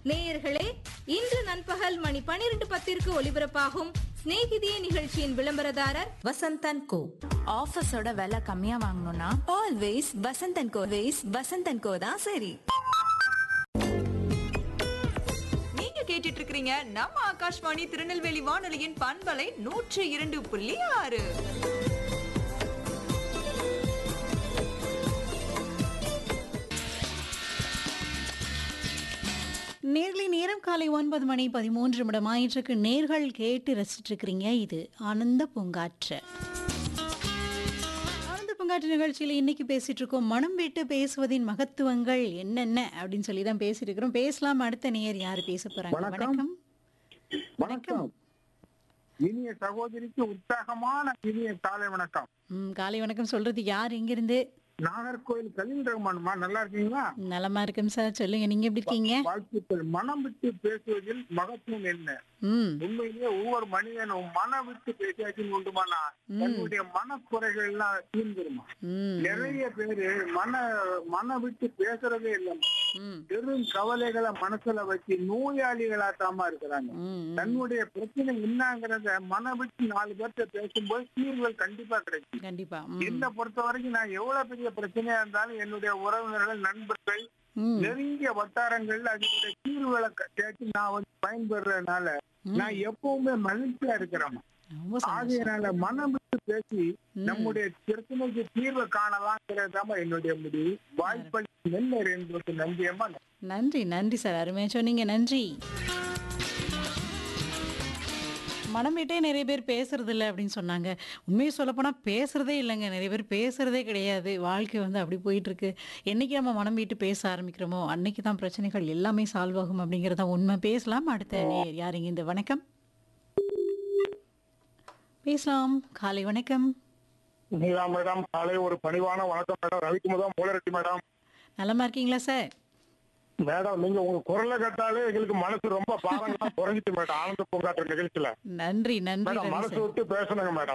நேயர்களே இன்று நண்பகல் மணி பனிரெண்டு பத்திற்கு ஒலிபரப்பாகும் சிநேகிதியே நிகழ்ச்சியின் விளம்பரதாரர் வசந்தன் கோ ஆஃபீஸோட விலை கம்மியா வாங்கணும்னா ஆல்வேஸ் வசந்தன் கோ வேஸ் வசந்தன் கோ தான் சரி நீங்க கேட்டுட்டு இருக்கிறீங்க நம்ம ஆகாஷ்வாணி திருநெல்வேலி வானொலியின் பண்பலை நூற்றி இரண்டு புள்ளி ஆறு நேர்களை நேரம் காலை ஒன்பது மணி பதிமூன்று நிமிடம் ஆயிற்றுக்கு நேர்கள் கேட்டு ரசிச்சிட்டு இருக்கிறீங்க இது ஆனந்த பூங்காற்று ஆனந்த பூங்காற்று நிகழ்ச்சியில் இன்னைக்கு பேசிட்டு இருக்கோம் மனம் விட்டு பேசுவதின் மகத்துவங்கள் என்னென்ன அப்படின்னு சொல்லி தான் பேசிட்டு இருக்கிறோம் பேசலாம் அடுத்த நேயர் யாரு பேச போறாங்க வணக்கம். வணக்கம் வணக்கம் இனிய சகோதரிக்கு உற்சாகமான இனிய காலை வணக்கம் ம், காலை வணக்கம் சொல்றது யார் எங்கிருந்து நாகர்கோயில் கலீல் ரஹ்மான்மா நல்லா இருக்கீங்களா நலமா இருக்கும் சார் சொல்லுங்க நீங்க எப்படி இருக்கீங்க வாழ்த்துக்கள் மனம் விட்டு பேசுவதில் மகத்துவம் என்ன ம் உண்மையிலேயே ஒவ்வொரு மனிதனும் மனம் விட்டு பேசியாச்சுன்னு உண்டுமானா தன்னுடைய மனக்குறைகள் எல்லாம் தீர்ந்துருமா ம் நிறைய பேரு மன மன விட்டு பேசுறதே இல்லைம்மா ம் பெரும் கவலைகளை மனசுல வச்சு நோயாளிகளாட்டாம இருக்கிறாங்க ம் தன்னுடைய பிரச்சனை என்னங்கிறத மன விட்டு நாலு பேர்த்த பேசும்போது தீர்வுகள் கண்டிப்பா கிடைக்கும் கண்டிப்பா ம் என்னை பொறுத்த வரைக்கும் நான் எவ்வளவு பெரிய பிரச்சனையா இருந்தாலும் என்னுடைய உறவினர்கள் நண்பர்கள் ம் நெருங்கிய வட்டாரங்கள்ல அதனுடைய தீர்வுகளை க- கேட்டு நான் வந்து பயன்பெறதுனால நான் எப்பவுமே மகிழ்ச்சியா இருக்கிறேன் ரொம்ப சந்தோஷம் ஆகையினால மனம் விட்டு பேசி நம்முடைய பிரச்சனைக்கு தீர்வு காணலாம்ங்கிறதாம என்னுடைய முடிவு வாய்ப்பளி நெல் என்பது நம்பியமா நன்றி நன்றி சார் அருமையா சொன்னீங்க நன்றி மனம் விட்டே நிறைய பேர் பேசுறது இல்லை அப்படின்னு சொன்னாங்க உண்மையை சொல்லப்போனால் பேசுறதே இல்லைங்க நிறைய பேர் பேசுறதே கிடையாது வாழ்க்கை வந்து அப்படி போயிட்டு இருக்கு என்னைக்கு நம்ம மனம் விட்டு பேச ஆரம்பிக்கிறோமோ அன்னைக்கு தான் பிரச்சனைகள் எல்லாமே சால்வ் ஆகும் அப்படிங்கிறத உண்மை பேசலாம் அடுத்த நேயர் யாருங்க இந்த வணக்கம் பேசலாம் காலை வணக்கம் நீலா மேடம் காலை ஒரு பணிவான வணக்கம் மேடம் ரவிக்குமுதா மூலரெட்டி மேடம் நலமா இருக்கீங்களா சார் மேடம் நீங்க உங்க குரலை கேட்டாலே எங்களுக்கு மனசு ரொம்ப பாரங்களா குறைஞ்சிட்டு மேடம் ஆனந்த பூங்காற்று நிகழ்ச்சியில நன்றி நன்றி மேடம் ரவி மனசு சார் விட்டு பேசணுங்க மேடம்